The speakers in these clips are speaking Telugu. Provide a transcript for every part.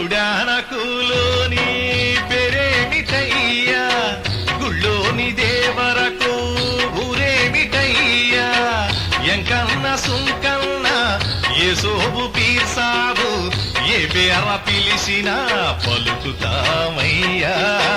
గుడానకులోని పెరేమిటయ్యా గుళ్ళోని దేవరకు ఊరేమిటయ్యా ఎంకన్న సుంకన్న ఏ సోబు పీర్సాబు ఏ పేర పిలిచినా పలుకుతామయ్యా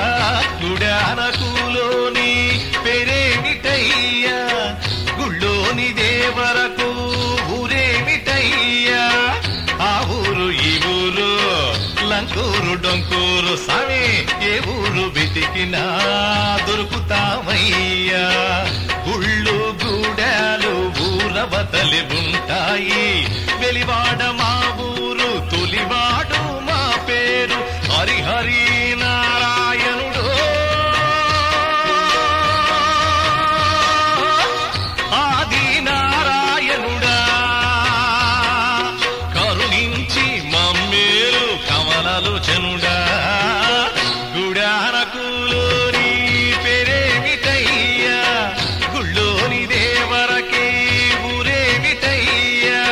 గుడానకులోని పెరేమిటయ్యా గుళ్ళోని దేవరకు ఊరేమిటయ్యా ఆ ఊరు ఈ ఊరు లంకూరు డొంకూరు సామి ఏ ఊరు వెతికినా దొరుకుతామయ్యా గుళ్ళు గూడాలు ఊరవతలి ఉంటాయి వెలివాడ మా ఊరు తొలివాడు మా పేరు హరిహరి నారాయణుడు ఆది నారాయణుడా కరుణించి మమ్మేలు కమలలు చెనుడా గుడారకులోని పెరేమిటయ్యా గుళ్ళోని దేవరకే ఊరేమిటయ్యా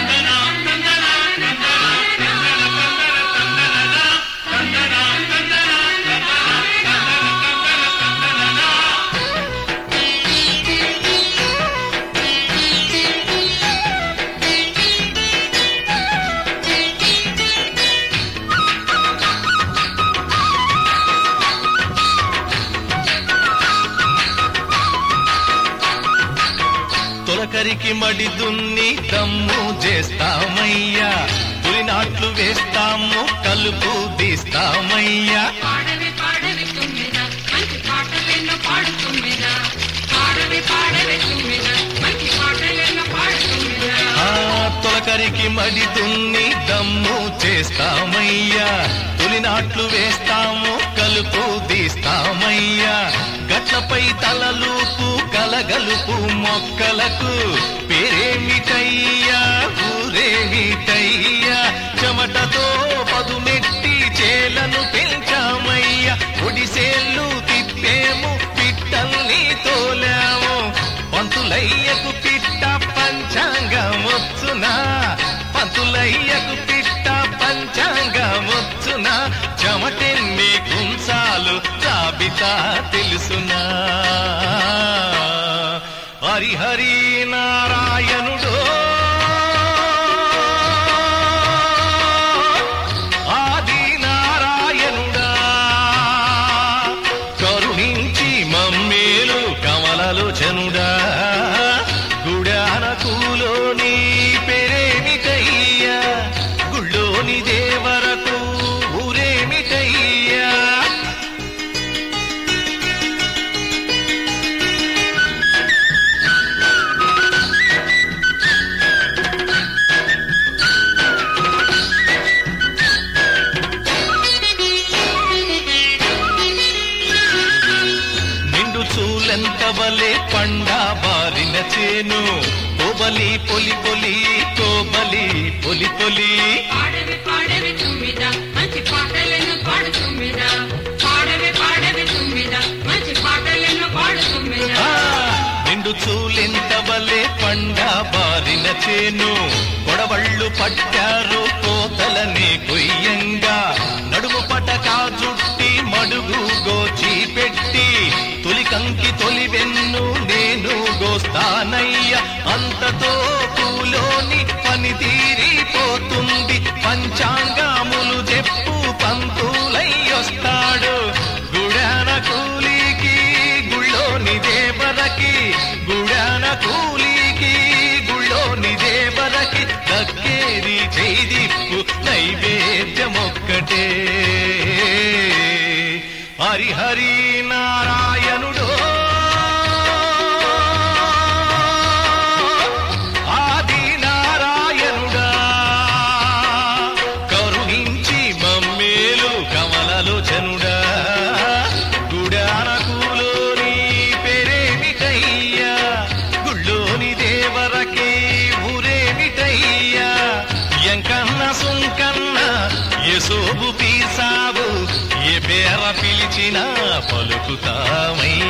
తొలకరికి మడి దున్ని దమ్ము చేస్తామయ్యా పులినాట్లు వేస్తాము కలుపు తీస్తామయ్యా పాడవి పాడవి తుమ్మిద మంచి పాటలెన్నో పాడు తుమ్మిద పాడవి పాడవి తుమ్మిద మంచి పాటలెన్నో పాడు తుమ్మిద ఆ తొలకరికి మడి దున్ని దమ్ము చేస్తామయ్యా పులినాట్లు వేస్తాము కలుపు తీస్తామయ్యా గట్లపై తలలూపు కలగలుపు మొక్కలకు పేరేమిటయ్యా ఊరేమిటయ్యా చెమటతో పదునెట్టి చేలను పెంచామయ్యా ఒడిసేళ్ళు తిప్పేము పిట్టల్ని తోలాము పంతులయ్యకు పిట్ట పంచాంగమొచ్చునా పంతులయ్యకు పిట్ట పంచాంగమొచ్చునా చెమటెన్ని కుంసాలు జాబితా తెలుసునా హరిహరి నారాయణుడో ఆది నారాయణుడా కరుణించి మమ్మేలు కమలలు చనుడా గుడానకులోని పెరేమిటయ్యా గుళ్ళోని దేవరకు ఊరేమిటయ్యా నిండు చూలెంత వలే పండా బారిన చేను కోబలి పొలి పొలి కోబలి పొలి పొలి పాడవి పాడవి తుమ్మిద మంచి పాటలెన్నో పాడు తుమ్మిద పాడవి పాడవి తుమ్మిద మంచి పాటలెన్నో పాడు తుమ్మిద ఆ, నిండు చూలెంత వలే పండా బారిన చేను గొడవళ్ళు పట్టారు కోతలని కొయ్యంగా నడుము పటకా జుట్టి మడుగు గోచి పెట్టి తొలి కంకి తొలి వెన్ను నేను గోస్తానయ్య అంతతో పూలోని పని తీరిపోతుంది పంచాంగములు చెప్పు పంతులయ్యొస్తాడు గుడాన కూలికి గుళ్ళోని దేవరకి గుడాన కూలికి గుళ్ళోని దేవరకి దక్కేది చేదిప్పు నైవేద్యమొక్కటే హరిహరి నారాయణుడో ఆది నారాయణుడా కరుణించి మమ్మేలు కమలలు చనుడా గుడానకులోని పెరేమిటయ్యా గుళ్ళోని దేవరకే ఊరేమిటయ్యా ఎంకన్న సుంకన్న ఎసోబు పీసాబు ఏ పేర పిలిచినా పలుకుతామయ్యా